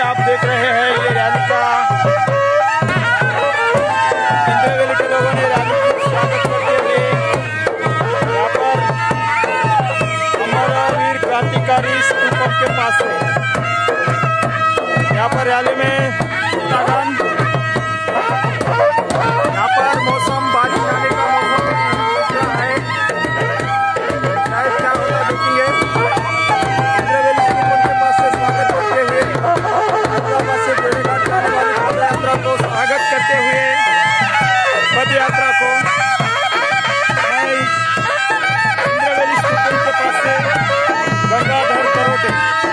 आप देख रहे हैं ये रैली का इंद्रवेली के लोगों ने रैली को स्वागत करते हुए यहाँ पर हमारा वीर क्रांतिकारी स्तूपम के पास से यहाँ पर रैली में उत्तराखंड यहाँ पर मौसम बारिश आने का मौसम है शायद क्या होगा देखेंगे इंद्रवेली स्तूपम के पास से स्वागत करते हुए हैदराबाद से जोड़ीघाट जाने वाली पद यात्रा को स्वागत करते हुए पद यात्रा को मैं इंद्रवेली स्तूपम के पास से गंगाधर करोटे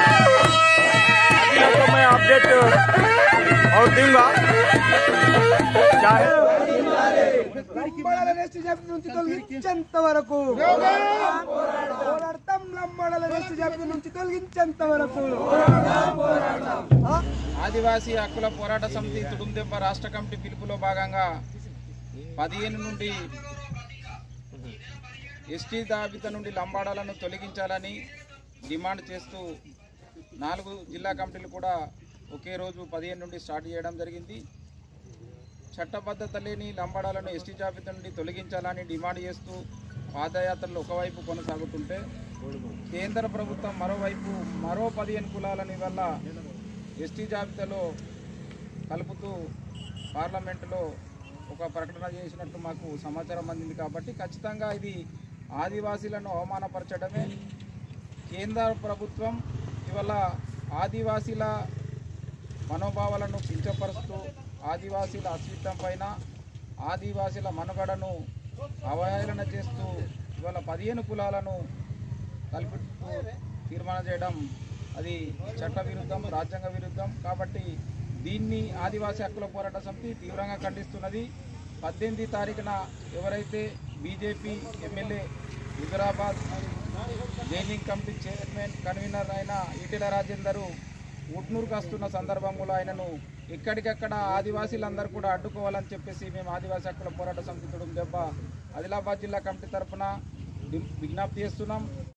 अभी आपको मैं अपडेट और दूंगा क्या है లంబాడల రెస్ట్ జాబితా నుంచి తొలగించేంత వరకు పోరాడతాం లంబాడల రెస్ట్ జాబితా నుంచి తొలగించేంత వరకు ఆదివాసీ హక్కుల పోరాట సమితి తుడుందెబ్బ రాష్ట్ర కమిటీ పిలుపులో భాగంగా పదిహేను నుండి ఎస్టీ జాబితా నుండి లంబాడాలను తొలగించాలని డిమాండ్ చేస్తూ నాలుగు జిల్లా కమిటీలు కూడా ఒకే రోజు పదిహేను నుండి స్టార్ట్ చేయడం జరిగింది చట్టబద్ధత లేని లంబాడాలను ఎస్టీ జాబితా నుండి తొలగించాలని డిమాండ్ చేస్తూ పాదయాత్రలు ఒకవైపు కొనసాగుతుంటే కేంద్ర ప్రభుత్వం మరోవైపు మరో పదిహేను కులాలని వల్ల ఎస్టీ జాబితాలో కలుపుతూ పార్లమెంటులో ఒక ప్రకటన చేసినట్టు మాకు సమాచారం అందింది కాబట్టి ఖచ్చితంగా ఇది ఆదివాసీలను అవమానపరచడమే కేంద్ర ప్రభుత్వం ఇవాళ ఆదివాసీల మనోభావాలను కించపరుస్తూ ఆదివాసీల అస్తిత్వం పైన ఆదివాసీల మనుగడను అవహేళన చేస్తూ ఇవాళ పదిహేను కులాలను కల్పిస్తూ తీర్మానం చేయడం అది చట్ట విరుద్ధం రాజ్యాంగ విరుద్ధం కాబట్టి దీన్ని ఆదివాసీ హక్కుల పోరాట సమితి తీవ్రంగా ఖండిస్తున్నది పద్దెనిమిది తారీఖున ఎవరైతే BJP MLA Huzurabad joining committee chairman convener అయిన ఈటెల రాజేందరు ఉట్నూరుకు వస్తున్న సందర్భంలో ఆయనను ఎక్కడికెక్కడ ఆదివాసీలందరూ కూడా అడ్డుకోవాలని చెప్పేసి మేము ఆదివాసీ హక్కుల పోరాట సమితి తుడుం దెబ్బ ఆదిలాబాద్ జిల్లా కమిటీ తరఫున విజ్ఞప్తి చేస్తున్నాం